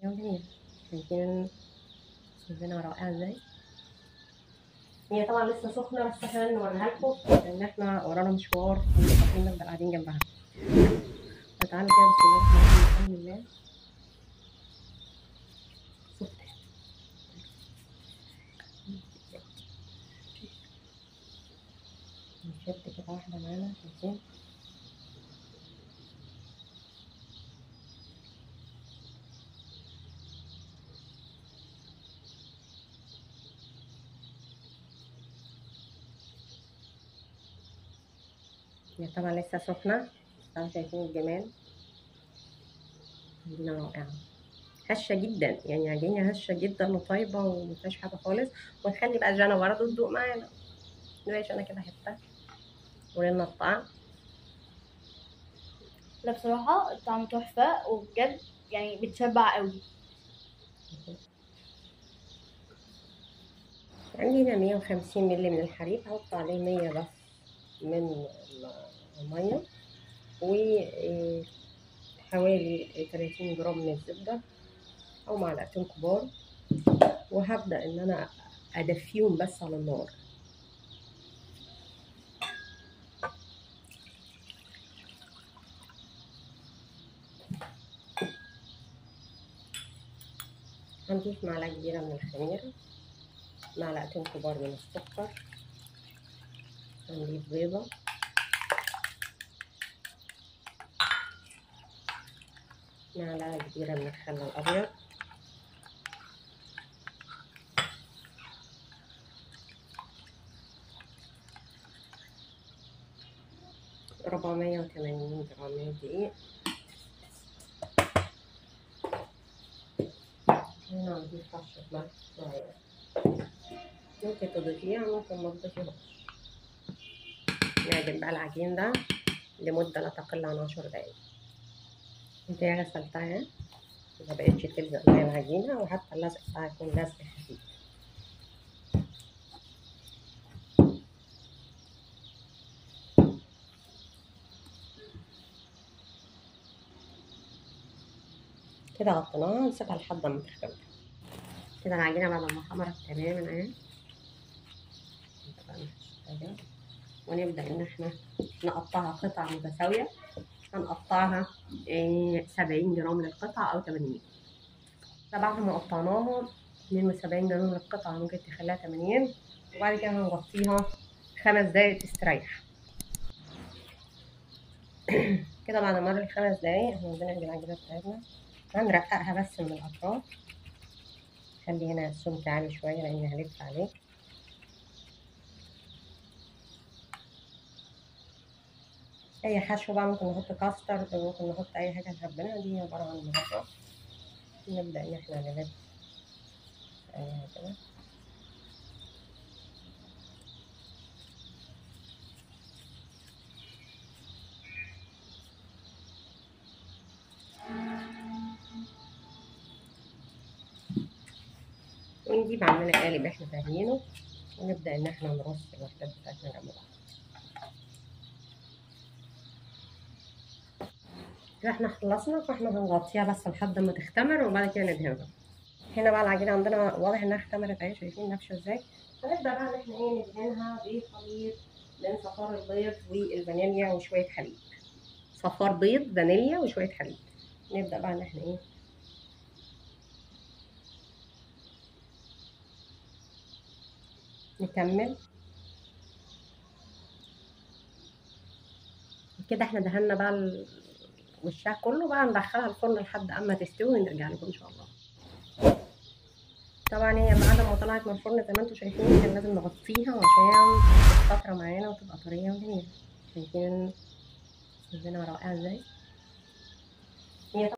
وجميلة شايفين شايفينها رائعة ازاي هي طبعا لسه سخنة بس احنا نوريها لكم لأن احنا ورانا مشوار وحاطين نفضل قاعدين جنبها فتعالوا كده بسم الله الرحمن الرحيم الله سخنة نشد كده واحدة معانا شايفين هي طبعا لسه سخنة طبعا شايفين الجمال عجينة رائعة هشة جدا يعني عجينة هشة جدا وطيبة ومفيهاش حاجة خالص ونخلي بقى جانا برضه تدوق معانا نبقى انا كده حتة ولنا الطعم لا بصراحة الطعم تحفة وبجد يعني بتشبع قوي عندنا مية وخمسين مللي من الحليب هحط عليه مية بس من المية وحوالي تلاتين جرام من الزبدة أو معلقتين كبار وهبدأ إن أنا أدفيهم بس على النار هنضيف معلقة كبيرة من الخميرة معلقتين كبار من السكر هنضيف بيضة معلقة كبيرة من الخل الأبيض ربعمية وتمانين جرام من الدقيق هنا نضيف رشة ملح صغيرة ممكن تضيفيها ممكن ما تضيفيهاش نعجن بقى العجين ده لمدة لا تقل عن عشر دقايق انت غسلتها ما بقتش تلزق معايا العجينة وحتى اللزق بتاعها يكون لزق خفيف كده غطيناها نسيبها لحد ما تختمر كده العجينة بعد ما خمرت تماما اهي ونبدأ إن احنا نقطعها قطع متساوية هنقطعها سبعين جرام للقطعة أو تمانين بعد ما قطعناها اتنين وسبعين جرام للقطعة ممكن تخليها تمانين وبعد كده هنغطيها خمس دقايق تستريح كده بعد مر الخمس دقايق احنا عندنا العجينة بتاعتنا هنرققها بس من الأطراف خلي هنا السمك عالي شوية لأن هلف عليه اي حشو بقى ممكن نحط كاستر ممكن نحط اي حاجه نحبها دي عباره عن مربى نبدا ان احنا نلف ايها كده ونجيب عندنا قالب احنا فاهمينه ونبدا ان احنا نرص الوحدات بتاعتنا جنب بعض كده احنا خلصنا فاحنا هنغطيها بس لحد ما تختمر وبعد كده ندهنها هنا بقى العجينه عندنا واضح انها اختمرت اهي شايفين نفشه ازاي هنبدا بقى ان احنا ايه ندهنها بخليط من صفار البيض والفانيليا وشويه حليب صفار بيض فانيليا وشويه حليب نبدا بقى ان احنا ايه نكمل كده احنا دهنا بقى وشها كله بقى ندخلها الفرن لحد اما تستوي ونرجع لكم ان شاء الله طبعا هي بعد ما طلعت من الفرن زي ما انتم شايفين كان لازم نغطيها عشان فتره معانا وتبقى طريه وجميله شايفين شايفينها رائعه ازاي هي